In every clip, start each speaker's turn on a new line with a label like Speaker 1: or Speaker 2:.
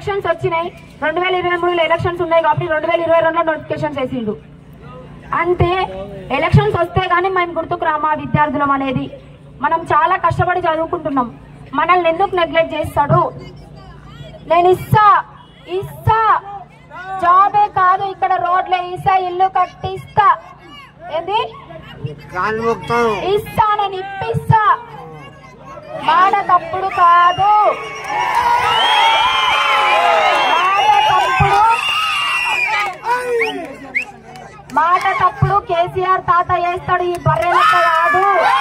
Speaker 1: elections వచ్చినాయి రెండు వేల ఇరవై మూడులో ఎలక్షన్స్ ఉన్నాయి కాబట్టి రెండు వేల ఇరవై రెండులో నోటిఫికేషన్స్ వేసిండు అంటే ఎలక్షన్స్ వస్తే గానీ మేము గుర్తుకు రామా విద్యార్థులం అనేది మనం చాలా కష్టపడి చదువుకుంటున్నాం మనల్ని ఎందుకు నెగ్లెక్ట్ చేస్తాడు నేను ఇస్తా ఇస్తా జాబే కాదు ఇక్కడ రోడ్లే ఇస్తా ఇల్లు కట్టిస్తా ఏంది
Speaker 2: కాలు మొక్తాను
Speaker 1: ఇస్తా నేను ఇప్పిస్తా మాట తప్పుడు కాదు మాట తప్పుడు మాట తప్పుడు కేసీఆర్ తాత వేస్తాడు ఈ బర్రె లెక్క కాదు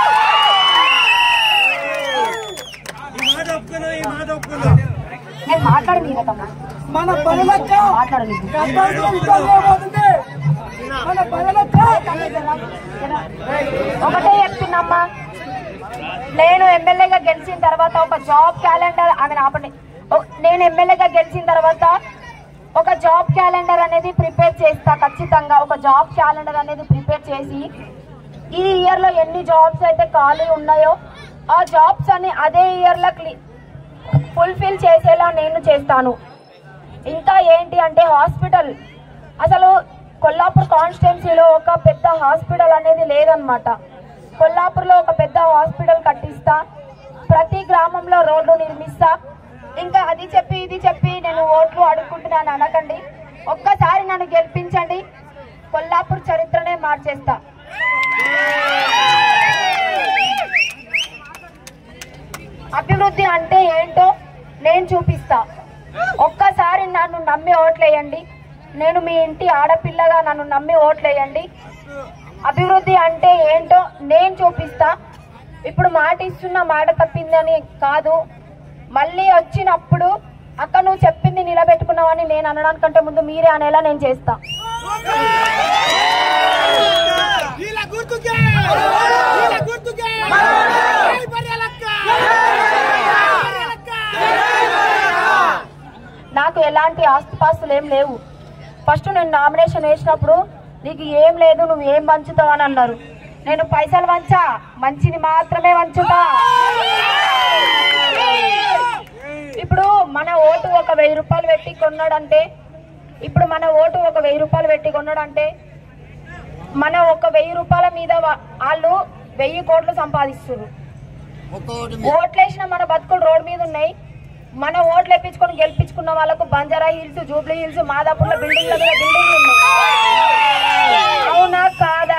Speaker 1: నేను మాట్లాడి తమ్ముడు
Speaker 3: మన పనులక్క
Speaker 1: మాట్లాడలేదు
Speaker 3: మన పనులక్క
Speaker 1: ఒకటే చెప్తున్నమ్మా నేను ఎమ్మెల్యేగా గెలిచిన తర్వాత ఒక జాబ్ క్యాలెండర్ అని ఆపండి ఓ- నేను ఎమ్మెల్యేగా గెలిచిన తర్వాత ఒక జాబ్ క్యాలెండర్ అనేది ప్రిపేర్ చేస్తా ఖచ్చితంగా ఒక జాబ్ క్యాలెండర్ అనేది ప్రిపేర్ చేసి ఈ ఇయర్ లో ఎన్ని జాబ్స్ అయితే ఖాళీ ఉన్నాయో ఆ జాబ్స్ అన్ని అదే ఇయర్ లో ఫుల్ఫిల్ చేసేలా నేను చేస్తాను ఇంకా ఏంటి అంటే హాస్పిటల్ అసలు కొల్లాపూర్ కాన్స్టిట్యున్సీలో ఒక పెద్ద హాస్పిటల్ అనేది లేదనమాట కొల్లాపూర్లో ఒక పెద్ద హాస్పిటల్ కట్టిస్తా ప్రతి గ్రామంలో రోడ్లు నిర్మిస్తా ఇంకా అది చెప్పి ఇది చెప్పి నేను ఓట్లు అడుక్కుంటున్నాను అనకండి ఒక్కసారి నన్ను గెలిపించండి కొల్లాపూర్ చరిత్రనే మార్చేస్తా అభివృద్ధి అంటే ఏంటో నేను చూపిస్తా ఒక్కసారి నన్ను నమ్మి ఓట్లేయండి నేను మీ ఇంటి ఆడపిల్లగా నన్ను నమ్మి ఓట్లేయండి అభివృద్ధి అంటే ఏంటో నేను చూపిస్తా ఇప్పుడు మాట ఇస్తున్న మాట తప్పిందని కాదు మళ్ళీ వచ్చినప్పుడు అక్క నువ్వు చెప్పింది నిలబెట్టుకున్నావని నేను అనడానికంటే ముందు మీరే అనేలా నేను చేస్తా
Speaker 3: ఇలా గుర్తుకే ఇలా గుర్తుకే జై బర్రెలక్క బర్రెలక్క
Speaker 1: నాకు ఎలాంటి ఆస్తిపాస్తులు ఏం లేవు ఫస్ట్ నేను నామినేషన్ వేసినప్పుడు నీకు ఏం లేదు నువ్వు ఏం పంచుతావు అని అన్నారు నేను పైసలు వంచా మంచిని మాత్రమే వంచుతా ఇప్పుడు మన ఓటు ఒక వెయ్యి రూపాయలు పెట్టి కొన్నాడంటే ఇప్పుడు మన ఓటు ఒక వెయ్యి రూపాయలు పెట్టి కొన్నాడంటే మన ఒక వెయ్యి రూపాయల మీద వా- వాళ్ళు వెయ్యి కోట్లు సంపాదిస్తున్నారు ఓట్లేసిన మన బతుకులు రోడ్ మీద ఉన్నాయి మన ఓట్లు ఎప్పించుకొని గెలిపించుకున్న వాళ్ళకు బంజారా హిల్స్ జూబ్లీ హిల్స్ మాదాపూర్లో బిల్డింగ్ల మీద బిల్డింగ్లు ఉన్నాయి అవునా కాదా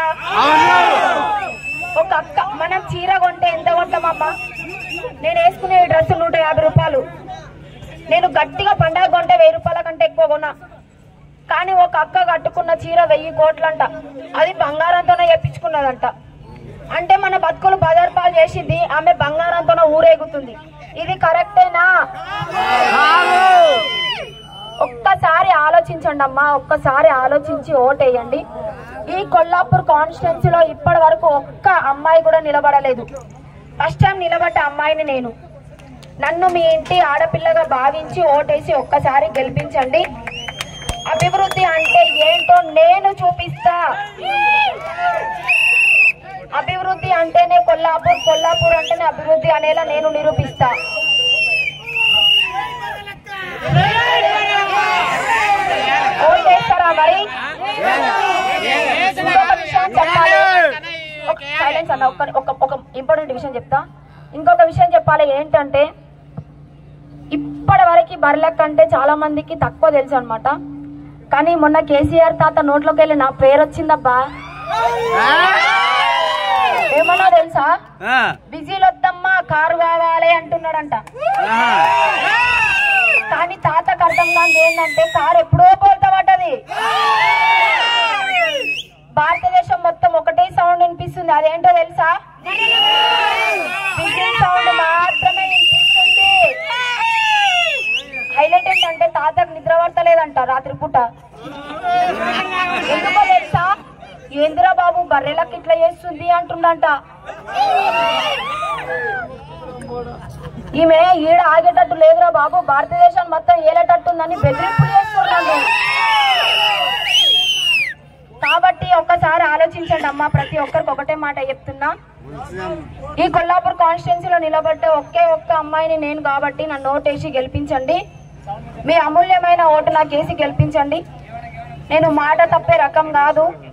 Speaker 1: ఒక అక్క మనం చీర కొంటే ఎంత కొంటామమ్మా నేను వేసుకునే డ్రెస్ నూట యాభై రూపాయలు నేను గట్టిగా పండగ కొంటే వెయ్యి రూపాయల కంటే ఎక్కువ కొన్నా కానీ ఒక అక్క కట్టుకున్న చీర వెయ్యి కోట్లంట అది బంగారంతోనే చెప్పించుకున్నదంట అంటే మన బతుకులు బదర్పాలు చేసింది ఆమె బంగారంతోనే ఊరేగుతుంది ఇది కరెక్టేనా ఒక్కసారి ఆలోచించండి అమ్మా ఒక్కసారి ఆలోచించి ఓటేయండి ఈ కొల్లాపూర్ కాన్స్టిట్యున్సీలో ఇప్పటి వరకు ఒక్క అమ్మాయి కూడా నిలబడలేదు ఫస్ట్ టైం నిలబడ్డ అమ్మాయిని నేను నన్ను మీ ఇంటి ఆడపిల్లగా భావించి ఓటేసి ఒక్కసారి గెలిపించండి అభివృద్ధి అంటే ఏంటో నేను చూపిస్తా అభివృద్ధి అంటేనే కొల్లాపూర్ కొల్లాపూర్ అంటేనే అభివృద్ధి అనేలా నేను నిరూపిస్తా ఓట్ వేస్తారా మరి ఇంకొక విషయం చెప్పాలి సైలెన్స్ అన్న ఒక్క ఒక ఒక ఇంపార్టెంట్ విషయం చెప్తా ఇంకొక విషయం చెప్పాలి ఏంటంటే ఇప్పటి వరకు బర్రెల కంటే చాలా మందికి తక్కువ తెలుసు అనమాట కానీ మొన్న కేసీఆర్ తాత నోట్లోకి వెళ్ళి నా పేరు వచ్చిందబ్బా ఏమన్నా తెలుసా బిజీలు వద్దమ్మా కారు కావాలి అంటున్నాడంట కానీ తాతకు అర్థం కాని ఏంటంటే కారు ఎప్పుడో పోతా పడ్డది భారతదేశం మొత్తం ఒకటే సౌండ్ వినిపిస్తుంది అదేంటో తెలుసా విజిల్ సౌండ్ మాత్రమే వినిపిస్తుంది హైలైట్ ఏంటంటే తాతకు నిద్ర పడతలేదంట రాత్రి పూట ఎందుకో తెలుసా ఏందిరా బాబు బర్రెలకు ఇట్లా చేస్తుంది అంటుండంట ఈమె ఈడ ఆగేటట్టు లేదురా బాబు భారతదేశం మొత్తం ఏలేటట్టుందని బెదిరింపులు చేస్తున్నాను కాబట్టి ఒక్కసారి ఆలోచించండి అమ్మా ప్రతి ఒక్కరికి ఒకటే మాట చెప్తున్నా ఈ కొల్లాపూర్ కాన్స్టిట్యున్సీలో నిలబడ్డ ఒకే ఒక్క అమ్మాయిని నేను కాబట్టి నన్ను ఓటేసి గెలిపించండి మీ అమూల్యమైన ఓటు నాకు వేసి గెలిపించండి నేను మాట తప్పే రకం కాదు